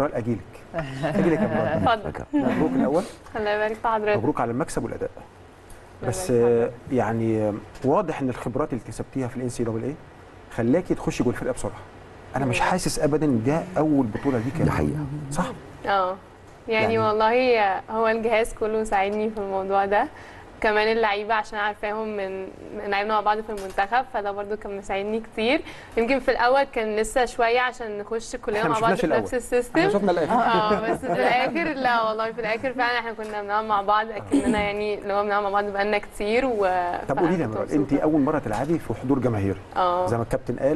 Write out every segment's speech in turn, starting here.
مرال اجي لك اجي لك يا مرال اتفضل مبروك الاول الله يبارك في حضرتك مبروك على المكسب والاداء الله بس يبارك في آه، حضرتك. يعني آه، واضح ان الخبرات اللي اكتسبتيها في الان سي دبل اي خلاكي تخشي جوه الفرقه بسرعه انا مش مم. حاسس ابدا ان ده اول بطوله ليك يا دي مرال. حقيقه صح اه يعني, يعني- والله هو الجهاز كله ساعدني في الموضوع ده كمان اللعيبه عشان عارفاهم من من لعبنا مع بعض في المنتخب فده برضو كان مساعدني كتير يمكن في الاول كان لسه شويه عشان نخش كلنا إحنا مع ما بعض شفناش في الأول. نفس احنا السيستم شفنا الاخر اه بس في الاخر لا والله في الاخر فعلا احنا كنا بنلعب مع بعض اكننا يعني اللي هو بنلعب مع بعض بقالنا كتير و طب قولي لي يا مرال انت اول مره تلعبي في حضور جماهيري اه زي ما الكابتن قال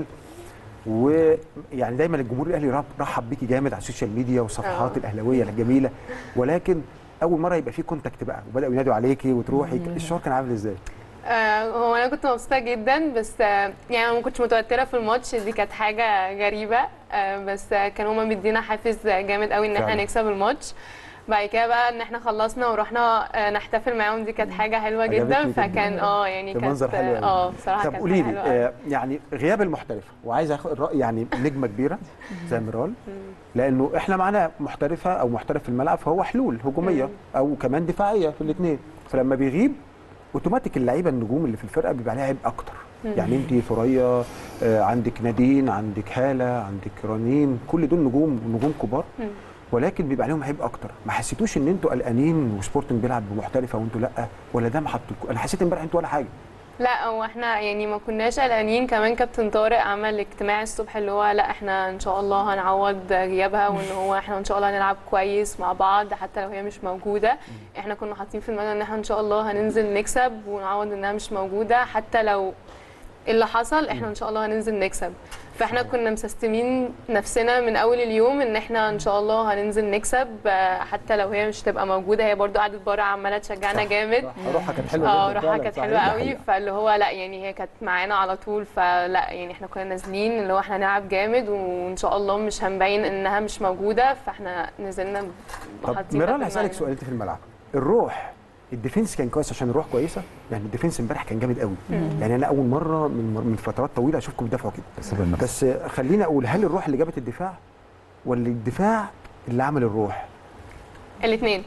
ويعني دايما الجمهور الاهلي رحب- رحب بيكي جامد على السوشيال ميديا والصفحات آه. الاهلاويه الجميله ولكن اول مره يبقى في كونتاكت بقى وبداوا ينادوا عليكي وتروحي الشعور كان عامل ازاي؟ آه، هو انا كنت مبسوطه جدا بس آه، يعني أنا ما كنتش متوتره في الماتش دي كانت حاجه غريبه آه، بس آه، كانوا هما مدينا حافز جامد قوي ان احنا فعلا. نكسب الماتش بعد كده بقى ان احنا خلصنا ورحنا آه، نحتفل معاهم دي كانت حاجه حلوه عجبتني جدا جداً. فكان اه يعني كان كانت منظر حلو قوي. اه بصراحه طب كانت قولي حاجة لي حلوة أوي. آه يعني غياب المحترفه وعايز اخد راي يعني نجمه كبيره زي ميرال لانه احنا معانا محترفه او محترف في الملعب فهو حلول هجوميه او كمان دفاعيه في الاثنين فلما بيغيب اوتوماتيك اللعيبه النجوم اللي في الفرقه بيبقى عليها عبء اكتر يعني انت ثريا آه، عندك نادين عندك هاله عندك رنين كل دول نجوم نجوم كبار مم. ولكن بيبقى عليهم عبء اكتر ما حسيتوش ان انتوا قلقانين وسبورتنج بيلعب بمحترفه وانتوا لا ولا ده ما حطكم انا حسيت امبارح انتوا ولا حاجه لا هو احنا يعني ما كناش قلقانين كمان كابتن طارق عمل اجتماع الصبح اللي هو لا احنا ان شاء الله هنعوض غيابها وان هو احنا ان شاء الله هنلعب كويس مع بعض حتى لو هي مش موجوده احنا كنا حاطين في دماغنا ان احنا ان شاء الله هننزل نكسب ونعوض انها مش موجوده حتى لو اللي حصل احنا ان شاء الله هننزل نكسب فاحنا كنا مسستمين نفسنا من اول اليوم ان احنا ان شاء الله هننزل نكسب آه، حتى لو هي مش تبقى موجوده هي برضو قعدت بره عماله تشجعنا صح، جامد صح. روحها كانت حلوه اه جدا روحها فعلاً، كانت صحيح. حلوه ده قوي حقيقة. فاللي هو لا يعني هي كانت معانا على طول فلا يعني احنا كنا نازلين اللي هو احنا هنلعب جامد وان شاء الله مش هنبين انها مش موجوده فاحنا نزلنا طب حاطين ميرال ده في هسألك دماغنا. سؤال انت في الملعب الروح الديفنس كان كويس عشان الروح كويسه يعني الديفنس امبارح كان جامد قوي يعني انا اول مره من من فترات طويله اشوفكم بتدافعوا كده الثقه بالنفس بس خليني اقول هل الروح اللي جابت الدفاع ولا الدفاع اللي عمل الروح الاثنين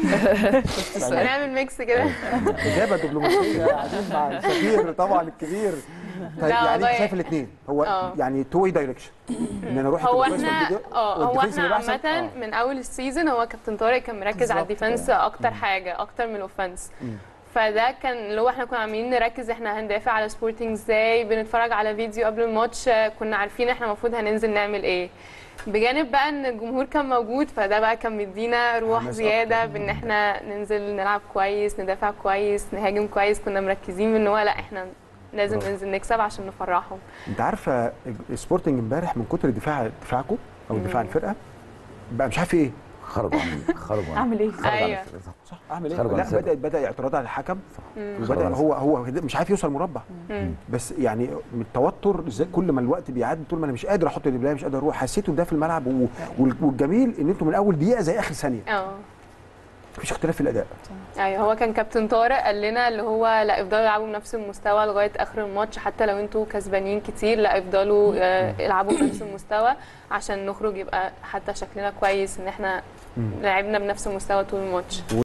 نعمل ميكس كده اجابه دبلوماسيه قاعدين مع السفير طبعا الكبير طيب لا يعني والله. انت شايف الاثنين هو اه. يعني تو واي دايركشن ان انا اروح هو أبقى كويس احنا والدي- اه هو والديفنس احنا يبقى أحسن؟ عامه اه. من اول السيزون هو كابتن طارق كان مركز على بالظبط الديفنس اكتر حاجه اكتر من الاوفنس مم. فده كان اللي هو احنا كنا عاملين نركز احنا هندافع على سبورتنج ازاي بنتفرج على فيديو قبل الماتش آه، كنا عارفين احنا المفروض هننزل نعمل ايه بجانب بقى ان الجمهور كان موجود فده بقى كان مدينا روح حماس زياده أكتر. بان احنا ننزل نلعب كويس ندافع كويس نهاجم كويس كنا مركزين ان هو لا احنا لازم برافو. ننزل نكسب عشان نفرحهم انت عارفه سبورتنج امبارح من كتر دفاع دفاعكم او دفاع الفرقه بقى مش عارف ايه خرجوا عن خرجوا عن اعمل ايه؟ خرجوا عن أيوة. الفرقة. صح اعمل ايه خرجوا عن لا الثقة. بدا بدا اعتراض على الحكم مم. وبدا خرجوا عن هو هو مش عارف يوصل مربع مم. بس يعني من التوتر ازاي كل ما الوقت بيعدي طول ما انا مش قادر احط رجلي مش قادر اروح حسيته ده في الملعب و- وال- والجميل ان انتوا من اول دقيقه زي اخر ثانيه اه مفيش اختلاف في الاداء ايوه هو كان كابتن طارق قال لنا اللي هو لا افضلوا العبوا بنفس المستوى لغايه اخر الماتش حتى لو انتوا كسبانين كتير لا افضلوا آه، العبوا بنفس المستوى عشان نخرج يبقى حتى شكلنا كويس ان احنا لعبنا بنفس المستوى طول الماتش